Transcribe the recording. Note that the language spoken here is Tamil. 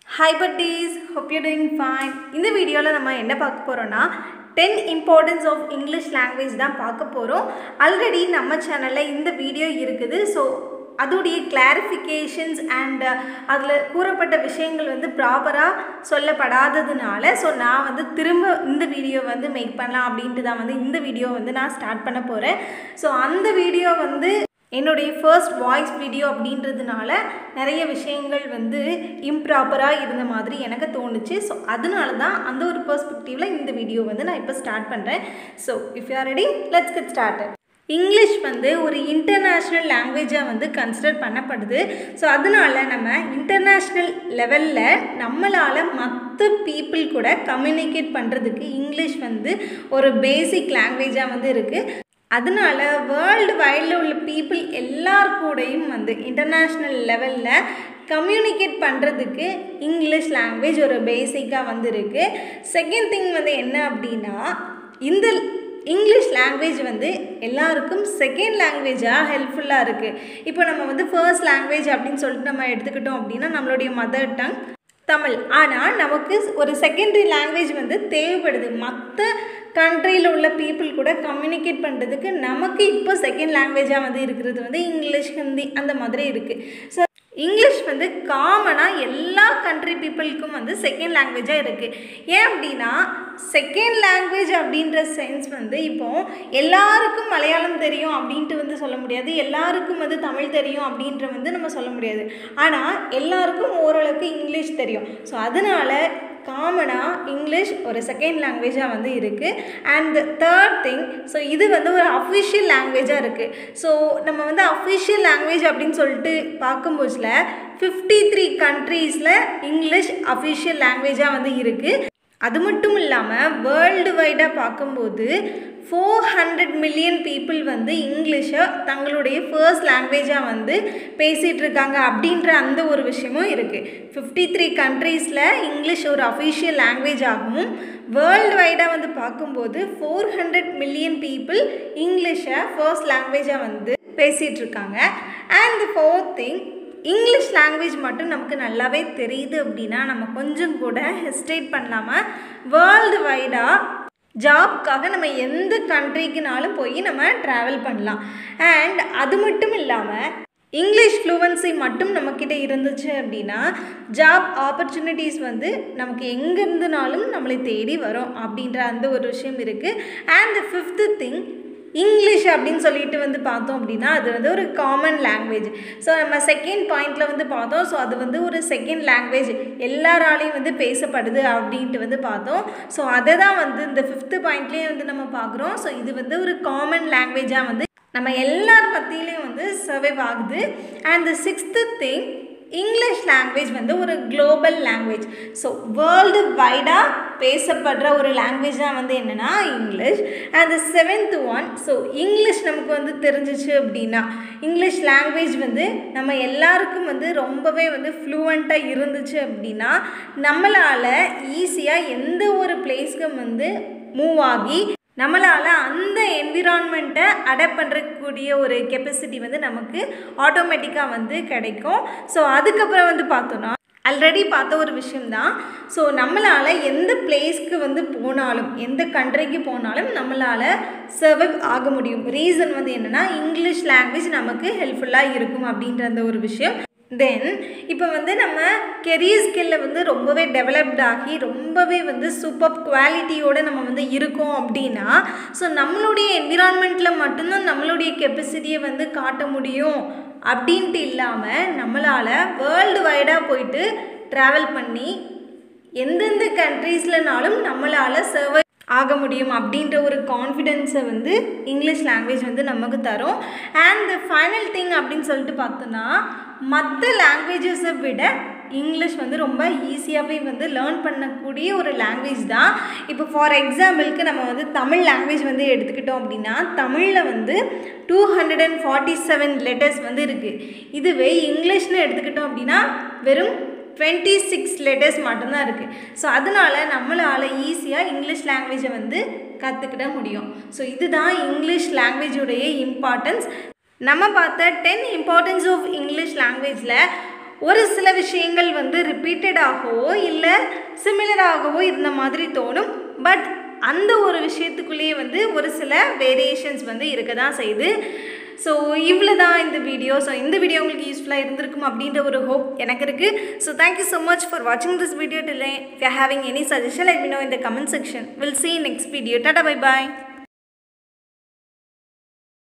hi buddies hope you doing fine இந்த வீடியோவில் நம்ம என்ன பார்க்க போகிறோன்னா ten importance of English language தான் பார்க்க போகிறோம் ஆல்ரெடி நம்ம சேனலில் இந்த வீடியோ இருக்குது ஸோ அதோடைய கிளாரிஃபிகேஷன்ஸ் அண்ட் அதில் கூறப்பட்ட விஷயங்கள் வந்து ப்ராப்பராக சொல்லப்படாததுனால ஸோ நான் வந்து திரும்ப இந்த வீடியோ வந்து மேக் பண்ணலாம் அப்படின்ட்டு தான் வந்து இந்த வீடியோ வந்து நான் ஸ்டார்ட் பண்ண போகிறேன் ஸோ அந்த வீடியோ வந்து என்னுடைய ஃபர்ஸ்ட் வாய்ஸ் வீடியோ அப்படின்றதுனால நிறைய விஷயங்கள் வந்து இம்ப்ராப்பராக இருந்த மாதிரி எனக்கு தோணுச்சு ஸோ அதனால தான் அந்த ஒரு பர்ஸ்பெக்டிவில் இந்த வீடியோ வந்து நான் இப்போ ஸ்டார்ட் பண்ணுறேன் so if you are ready let's get start English வந்து ஒரு இன்டர்நேஷ்னல் லாங்குவேஜாக வந்து கன்சிடர் பண்ணப்படுது ஸோ அதனால நம்ம இன்டர்நேஷ்னல் லெவலில் நம்மளால் மற்ற பீப்புள் கூட கம்யூனிகேட் பண்ணுறதுக்கு இங்கிலீஷ் வந்து ஒரு பேசிக் லாங்குவேஜாக வந்து இருக்குது அதனால வேர்ல்டு வைடில் உள்ள பீப்புள் எல்லார் கூடயும் வந்து இன்டர்நேஷ்னல் லெவலில் கம்யூனிகேட் பண்ணுறதுக்கு இங்கிலீஷ் லாங்குவேஜ் ஒரு பேசிக்காக வந்து இருக்குது செகண்ட் திங் வந்து என்ன அப்படின்னா இந்த இங்கிலீஷ் லாங்குவேஜ் வந்து எல்லாருக்கும் செகண்ட் லாங்குவேஜாக ஹெல்ப்ஃபுல்லாக இருக்குது இப்போ நம்ம வந்து ஃபர்ஸ்ட் லாங்குவேஜ் அப்படின்னு சொல்லிட்டு நம்ம எடுத்துக்கிட்டோம் அப்படின்னா நம்மளுடைய மதர் டங் தமிழ் ஆனால் நமக்கு ஒரு செகண்டரி லாங்குவேஜ் வந்து தேவைப்படுது மற்ற கண்ட்ரியில் உள்ள பீப்புள் கூட கம்யூனிகேட் பண்ணுறதுக்கு நமக்கு இப்போ செகண்ட் லாங்குவேஜாக வந்து இருக்கிறது வந்து இங்கிலீஷ் ஹிந்தி அந்த மாதிரி இருக்குது ஸோ இங்கிலீஷ் வந்து காமனாக எல்லா கண்ட்ரி பீப்புளுக்கும் வந்து செகண்ட் லாங்குவேஜாக இருக்குது ஏன் அப்படின்னா செகண்ட் லாங்குவேஜ் அப்படின்ற சென்ஸ் வந்து இப்போது எல்லாருக்கும் மலையாளம் தெரியும் அப்படின்ட்டு வந்து சொல்ல முடியாது எல்லாருக்கும் வந்து தமிழ் தெரியும் அப்படின்ற வந்து நம்ம சொல்ல முடியாது ஆனால் எல்லாருக்கும் ஓரளவுக்கு இங்கிலீஷ் தெரியும் ஸோ அதனால் காமனாக இங்கிலீஷ் ஒரு செகண்ட் லாங்குவேஜாக வந்து இருக்குது அண்ட் தேர்ட் திங் ஸோ இது வந்து ஒரு அஃபிஷியல் லாங்குவேஜாக இருக்குது ஸோ நம்ம வந்து அஃபிஷியல் லாங்குவேஜ் அப்படின்னு சொல்லிட்டு பார்க்கும்போதுல ஃபிஃப்டி த்ரீ கண்ட்ரீஸில் இங்கிலீஷ் அஃபிஷியல் லாங்குவேஜாக வந்து இருக்குது அது மட்டும் இல்லாமல் வேர்ல்டு வைடாக பார்க்கும்போது ஃபோர் ஹண்ட்ரட் மில்லியன் பீப்புள் வந்து இங்கிலீஷை தங்களுடைய ஃபர்ஸ்ட் லாங்குவேஜாக வந்து பேசிகிட்டு இருக்காங்க அப்படின்ற அந்த ஒரு விஷயமும் இருக்குது ஃபிஃப்டி த்ரீ கண்ட்ரீஸில் இங்கிலீஷ் ஒரு அஃபிஷியல் லாங்குவேஜ் ஆகவும் வேர்ல்டு வைடாக வந்து பார்க்கும்போது ஃபோர் ஹண்ட்ரட் மில்லியன் பீப்புள் இங்கிலீஷை ஃபர்ஸ்ட் லாங்குவேஜாக வந்து பேசிகிட்டு இருக்காங்க and fourth thing English language மட்டும் நமக்கு நல்லாவே தெரியுது அப்படின்னா நம்ம கொஞ்சம் கூட ஹெஸ்டேட் பண்ணாமல் வேர்ல்டு வைடாக ஜாப்க்காக நம்ம எந்த கண்ட்ரிக்குனாலும் போய் நம்ம ட்ராவல் பண்ணலாம் அண்ட் அது மட்டும் இல்லாமல் இங்கிலீஷ் ஃப்ளூவன்சி மட்டும் நம்மக்கிட்ட இருந்துச்சு அப்படின்னா ஜாப் ஆப்பர்ச்சுனிட்டிஸ் வந்து நமக்கு எங்கேருந்துனாலும் நம்மளை தேடி வரும் அப்படின்ற அந்த ஒரு விஷயம் இருக்குது அண்ட் ஃபிஃப்த்து திங் இங்கிலீஷ் அப்படின்னு சொல்லிட்டு வந்து பார்த்தோம் அப்படின்னா அது வந்து ஒரு காமன் லாங்குவேஜ் ஸோ நம்ம செகண்ட் பாயிண்டில் வந்து பார்த்தோம் ஸோ அது வந்து ஒரு செகண்ட் லாங்குவேஜ் எல்லாராலையும் வந்து பேசப்படுது அப்படின்ட்டு வந்து பார்த்தோம் ஸோ அதை தான் வந்து இந்த ஃபிஃப்த்து பாயிண்ட்லேயே வந்து நம்ம பார்க்குறோம் ஸோ இது வந்து ஒரு காமன் லாங்குவேஜாக வந்து நம்ம எல்லார் மத்தியிலையும் வந்து சர்வைவ் ஆகுது and the sixth thing English language வந்து ஒரு குளோபல் லாங்குவேஜ் ஸோ வேர்ல்டு வைடாக பேசப்படுற ஒரு லாங்குவேஜ் தான் வந்து என்னென்னா English and seventh one so English நமக்கு வந்து தெரிஞ்சிச்சு அப்படின்னா இங்கிலீஷ் லாங்குவேஜ் வந்து நம்ம எல்லாருக்கும் வந்து ரொம்பவே வந்து ஃப்ளூவண்ட்டாக இருந்துச்சு அப்படின்னா நம்மளால் ஈஸியாக எந்த ஒரு பிளேஸ்க்கும் வந்து மூவ் ஆகி நம்மளால் அந்த என்விரான்மெண்ட்டை அடாப்ட் பண்ணுறக்கூடிய ஒரு கெப்பாசிட்டி வந்து நமக்கு ஆட்டோமேட்டிக்காக வந்து கிடைக்கும் ஸோ அதுக்கப்புறம் வந்து பார்த்தோன்னா ஆல்ரெடி பார்த்த ஒரு விஷயம்தான் ஸோ நம்மளால் எந்த பிளேஸ்க்கு வந்து போனாலும் எந்த கண்ட்ரிக்கு போனாலும் நம்மளால் சர்வைவ் ஆக முடியும் ரீசன் வந்து என்னென்னா இங்கிலீஷ் லாங்குவேஜ் நமக்கு ஹெல்ப்ஃபுல்லாக இருக்கும் அப்படின்ற அந்த ஒரு விஷயம் தென் இப்போ வந்து நம்ம கெரியர் ஸ்கில்லில் வந்து ரொம்பவே டெவலப்ட் ஆகி ரொம்பவே வந்து சூப்பர் குவாலிட்டியோடு நம்ம வந்து இருக்கோம் அப்படின்னா ஸோ நம்மளுடைய என்விரான்மெண்ட்டில் மட்டும்தான் நம்மளுடைய கெப்பாசிட்டியை வந்து காட்ட முடியும் அப்படின்ட்டு இல்லாமல் நம்மளால் வேர்ல்டு வைடாக போயிட்டு ட்ராவல் பண்ணி எந்தெந்த கண்ட்ரீஸ்லனாலும் நம்மளால் சர்வை ஆக முடியும் அப்படின்ற ஒரு கான்ஃபிடென்ஸை வந்து இங்கிலீஷ் லாங்குவேஜ் வந்து நமக்கு தரும் அண்ட் த ஃபைனல் திங் அப்படின்னு சொல்லிட்டு பார்த்தோன்னா மற்ற லாங்குவேஜஸை விட இங்கிலீஷ் வந்து ரொம்ப ஈஸியாகவே வந்து லேர்ன் பண்ணக்கூடிய ஒரு லாங்குவேஜ் தான் இப்போ ஃபார் எக்ஸாம்பிளுக்கு நம்ம வந்து தமிழ் லாங்குவேஜ் வந்து எடுத்துக்கிட்டோம் அப்படின்னா தமிழில் வந்து two hundred and forty seven letters வந்து இருக்குது இதுவே இங்கிலீஷ்னு எடுத்துக்கிட்டோம் அப்படின்னா வெறும் டுவெண்ட்டி சிக்ஸ் லெட்டர்ஸ் மட்டும்தான் இருக்குது ஸோ அதனால் நம்மளால் ஈஸியாக இங்கிலீஷ் லாங்குவேஜை வந்து கற்றுக்கிட முடியும் ஸோ இதுதான் இங்கிலீஷ் லாங்குவேஜுடைய இம்பார்ட்டன்ஸ் நம்ம பார்த்த டென் இம்பார்ட்டன்ஸ் ஆஃப் இங்கிலீஷ் லாங்குவேஜில் ஒரு சில விஷயங்கள் வந்து ரிப்பீட்டடாகவோ இல்லை சிமிலராகவோ இருந்த மாதிரி தோணும் பட் அந்த ஒரு விஷயத்துக்குள்ளேயே வந்து ஒரு சில வேரியேஷன்ஸ் வந்து இருக்க தான் செய்யுது ஸோ இவ்வளோ தான் இந்த வீடியோ ஸோ இந்த வீடியோ உங்களுக்கு யூஸ்ஃபுல்லாக இருந்திருக்கும் அப்படின்ற ஒரு ஹோப் எனக்கு இருக்குது so thank you so much for வாட்சிங் திஸ் வீடியோ டிலே if you're having any suggestion let me know in the comment section we'll see you next video tata bye bye